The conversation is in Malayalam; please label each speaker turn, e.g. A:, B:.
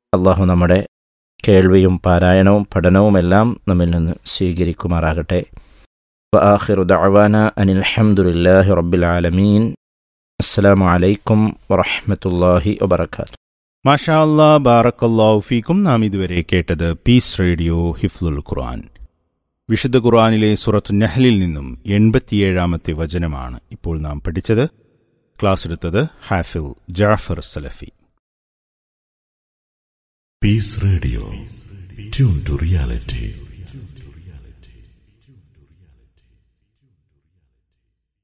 A: അള്ളാഹു നമ്മുടെ കേൾവിയും പാരായണവും പഠനവുമെല്ലാം നമ്മിൽ നിന്ന് സ്വീകരിക്കുമാറാകട്ടെ വആഖിറു ദഅവാന അനിൽ ഹംദുലില്ലാഹി റബ്ബിൽ ആലമീൻ അസ്സലാമു അലൈക്കും വറഹ്മത്തുള്ളാഹി വബറകാതുഹു
B: മാഷാ അല്ലാ ബാറക്കല്ലാഹു ഫീക്കും നാം ഇതുവരെ കേട്ടത് പീസ് റേഡിയോ ഹിഫ്ലുൽ ഖുർആൻ വിശുദ്ധ ഖുർആനിലെ സുറത്ത് നെഹ്ലിൽ നിന്നും എൺപത്തിയേഴാമത്തെ വചനമാണ് ഇപ്പോൾ നാം പഠിച്ചത് ക്ലാസ് എടുത്തത് ഹാഫിൽ ജാഫർ സലഫി
C: Peace Radio. Tune to reality.